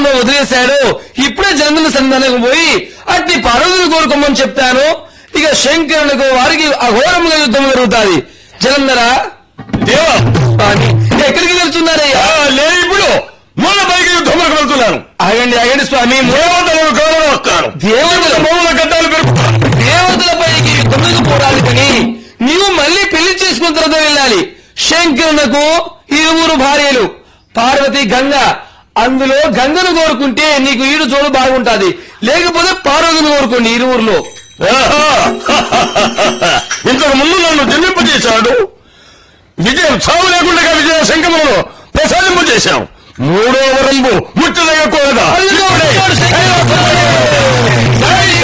లోకంలో వదిలేశాడు ఇప్పుడే జంతుల సంధానం పోయి అట్టి పర్వతులు కోరుకోమని చెప్తాను ఇక శంకరునికి వారికి అఘోరంగా యుద్ధం జరుగుతాది జలంధరా దేవా స్వామి ఎక్కడికి వెళ్తున్నారయ్యా ఆ, నేను ఇప్పుడు మూల పైకి యుద్ధంలోకి వెళ్తున్నాను ఆగండి ఆగండి స్వామి దేవతలను కాలం వస్తాను దేవతల మూల గడ్డాలు పెరుగుతాను దేవతలపైకి యుద్ధంలోకి పోరాలి కానీ నీవు మళ్ళీ పెళ్లి చేసుకున్న తర్వాత వెళ్ళాలి శంకరునకు ఇరువురు భార్యలు పార్వతి గంగ అందులో గంగను కోరుకుంటే నీకు ఈడు చోడు బాగుంటాది లేకపోతే పార్వతిని కోరుకోండి ఇరువురులో ఆహా! ఇంతకు ముందు నన్ను జన్మింపజేశాడు విజయం చావు లేకుండా విజయ శంఖములను ప్రసాదింపజేశాం మూడో వరంబు ముట్టదగకూడదా అదిగో ఉన్నాడు శంకరుడు. జై